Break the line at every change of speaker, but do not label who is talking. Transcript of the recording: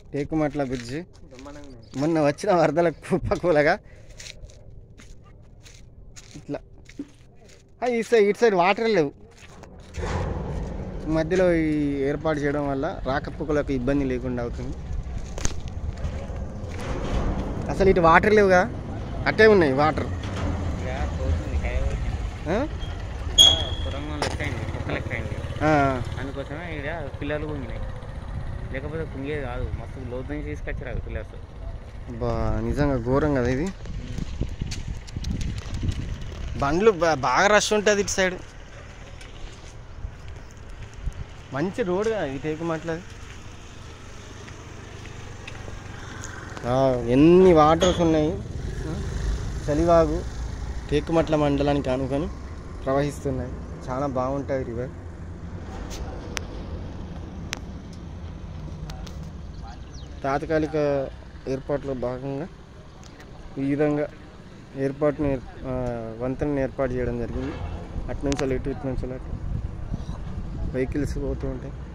Tekumatla bridge
బ్రహ్మాండంగా ఉంది.
మొన్న వచ్చిన వరదలకు కుప్పకూలగా ఇట్లా ఆ, ఈ సైడ్ ఇటు సైడ్ వాటర్ లేవు మధ్యలో ఈ ఏర్పాటు చేయడం వల్ల రాకపోకలకు ఇబ్బంది లేకుండా అవుతుంది అసలు ఇటు వాటర్ లేవు కదా అట్టే ఉన్నాయి వాటర్
ఇక పోతుంది కయ వచ్చింది
ఆ?
ఇక సొరంగం లెక్క అయింది కుక్క లెక్క అయింది
ఆ,
అందుకోసమే ఇక్కడ పిల్లలు కుంగినాయి లేకపోతే కుంగేది కాదు మస్తు లోతు నుంచి తీసుకొచ్చారు అవి పిల్లర్స్
బా నిజంగా ఘోరం కదా ఇది బండ్లు బా- బాగా రష్ ఉంటుంది ఇటు సైడ్ మంచి రోడ్ కదా ఇది టేకుమట్లది ఆ, ఎన్ని వాటర్స్ ఉన్నాయి ఆ, చలివాగు టేకుమట్ల మండలానికి అనుకొని ప్రవహిస్తున్నాయి చాలా బాగుంటుంది రివర్ తాత్కాలిక ఏర్పాట్లో భాగంగా ఈ విధంగా ఏర్పాటును ఏర్- ఆ, వంతెనను ఏర్పాటు చేయడం జరిగింది అటు నుంచి ఇటు ఇటు నుంచి అటు వెహికల్స్ పోతూ ఉంటాయి